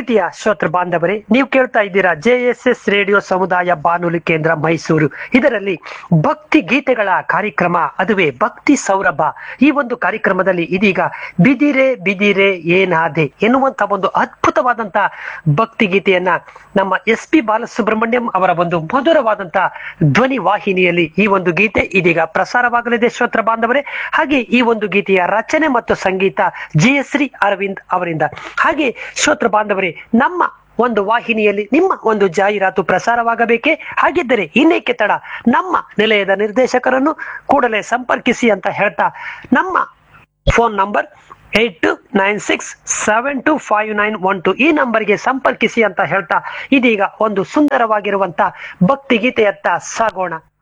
ಪ್ರೀತಿಯ ಶ್ರೋತೃ ಬಾಂಧವರೇ ನೀವು ಕೇಳ್ತಾ ಇದ್ದೀರಾ ಜೆ ಎಸ್ ಎಸ್ ರೇಡಿಯೋ ಸಮುದಾಯ ಬಾನುಲಿ ಕೇಂದ್ರ ಮೈಸೂರು ಇದರಲ್ಲಿ ಭಕ್ತಿ ಗೀತೆಗಳ ಕಾರ್ಯಕ್ರಮ ಅದುವೇ ಭಕ್ತಿ ಸೌರಭ ಈ ಒಂದು ಕಾರ್ಯಕ್ರಮದಲ್ಲಿ ಇದೀಗ ಬಿದಿರೆ ಬಿದಿರೆ ಏನಾದೆ ಎನ್ನುವಂತ ಒಂದು ಅದ್ಭುತವಾದಂತ ಭಕ್ತಿ ಗೀತೆಯನ್ನ ನಮ್ಮ ಎಸ್ ಪಿ ಬಾಲಸುಬ್ರಹ್ಮಣ್ಯಂ ಅವರ ಒಂದು ಮಧುರವಾದಂತ ಧ್ವನಿ ವಾಹಿನಿಯಲ್ಲಿ ಈ ಒಂದು ಗೀತೆ ಇದೀಗ ಪ್ರಸಾರವಾಗಲಿದೆ ಶ್ರೋತ್ರ ಬಾಂಧವರೇ ಹಾಗೆ ಈ ಒಂದು ಗೀತೆಯ ರಚನೆ ಮತ್ತು ಸಂಗೀತ ಜಿ ಎಸ್ ಶ್ರೀ ಅರವಿಂದ್ ಅವರಿಂದ ಹಾಗೆ ಶ್ರೋತ್ರ ಬಾಂಧವರೇ ನಮ್ಮ ಒಂದು ವಾಹಿನಿಯಲ್ಲಿ ನಿಮ್ಮ ಒಂದು ಜಾಹೀರಾತು ಪ್ರಸಾರವಾಗಬೇಕೇ ಹಾಗಿದ್ದರೆ ಇನ್ನೇಕೆ ತಡ ನಮ್ಮ ನಿಲಯದ ನಿರ್ದೇಶಕರನ್ನು ಕೂಡಲೇ ಸಂಪರ್ಕಿಸಿ ಅಂತ ಹೇಳ್ತಾ ನಮ್ಮ phone number eight two nine six seven two five nine one two ಈ ನಂಬರ್ಗೆ ಸಂಪರ್ಕಿಸಿ ಅಂತ ಹೇಳ್ತಾ ಇದೀಗ ಒಂದು ಸುಂದರವಾಗಿರುವಂತ ಭಕ್ತಿ ಗೀತೆಯತ್ತ ಸಾಗೋಣ